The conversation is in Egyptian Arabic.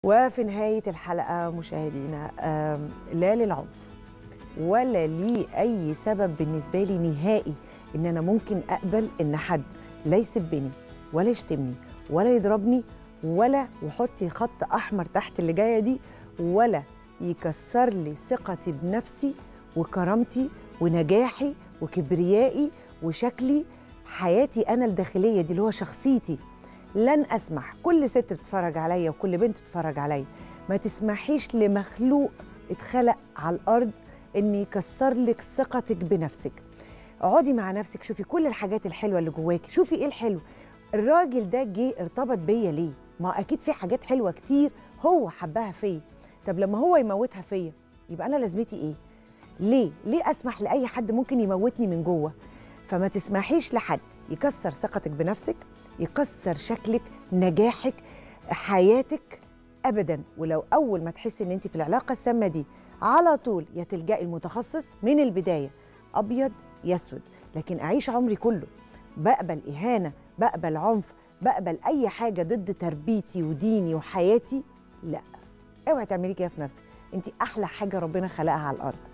وفي نهاية الحلقة مشاهدينا آم، لا للعنف ولا لي أي سبب بالنسبة لي نهائي إن أنا ممكن أقبل إن حد لا يسبني ولا يشتمني ولا يضربني ولا وحطي خط أحمر تحت اللي جاية دي ولا يكسر لي ثقتي بنفسي وكرامتي ونجاحي وكبريائي وشكلي حياتي أنا الداخلية دي اللي هو شخصيتي لن اسمح كل ست بتتفرج عليا وكل بنت بتتفرج عليا ما تسمحيش لمخلوق اتخلق على الارض ان يكسر لك ثقتك بنفسك اقعدي مع نفسك شوفي كل الحاجات الحلوه اللي جواكي شوفي ايه الحلو الراجل ده جه ارتبط بيا ليه ما اكيد في حاجات حلوه كتير هو حبها فيا طب لما هو يموتها فيا يبقى انا لازمتي ايه ليه ليه اسمح لاي حد ممكن يموتني من جوه فما تسمحيش لحد يكسر ثقتك بنفسك يكسر شكلك نجاحك حياتك ابدا ولو اول ما تحسي ان انت في العلاقه السامه دي على طول يا تلجئي المتخصص من البدايه ابيض يسود لكن اعيش عمري كله بقبل اهانه بقبل عنف بقبل اي حاجه ضد تربيتي وديني وحياتي لا اوعي تعملي كده في نفسك انت احلى حاجه ربنا خلقها على الارض